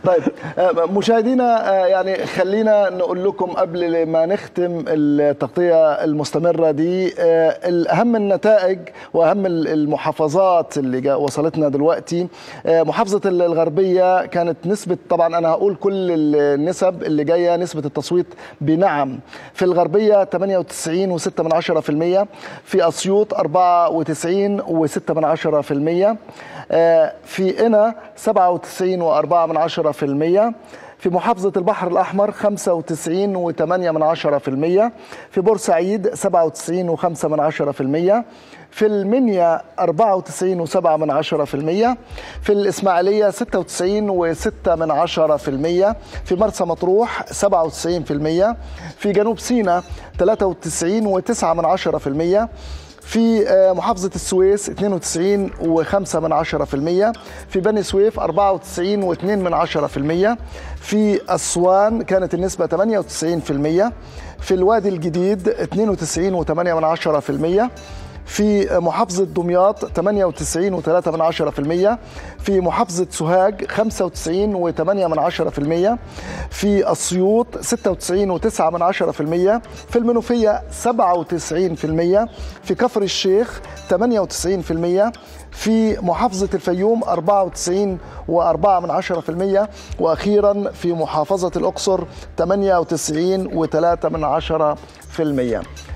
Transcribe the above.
طيب مشاهدينا يعني خلينا نقول لكم قبل ما نختم التغطيه المستمره دي اهم النتائج واهم المحافظات اللي وصلتنا دلوقتي محافظه الغربيه كانت نسبه طبعا انا هقول كل النسب اللي جايه نسبه التصويت بنعم في الغربيه 98 و6 من 10% في اسيوط 94 و6 من 10% في قنا 97 و4 من 10% في محافظة البحر الأحمر 95 و8 من 10% في بورسعيد 97 و5 من 10% في المنيا 94 و7 من 10% في الإسماعيلية 96 و6 من 10% في مرسى مطروح 97% في جنوب سيناء 93 و9 من 10% في محافظة السويس 92 و5 من 10% في بني سويف 94 و2 من 10% في أسوان كانت النسبة 98% في الوادي الجديد 92 و8 من 10% في محافظة دمياط 98 و3 من 10% في محافظة سوهاج 95 و8 من 10% في أسيوط 96 و9 من 10% في المنوفية 97% في كفر الشيخ 98% في محافظة الفيوم 94 و4 من 10% وأخيرا في محافظة الأقصر 98 و3 من 10%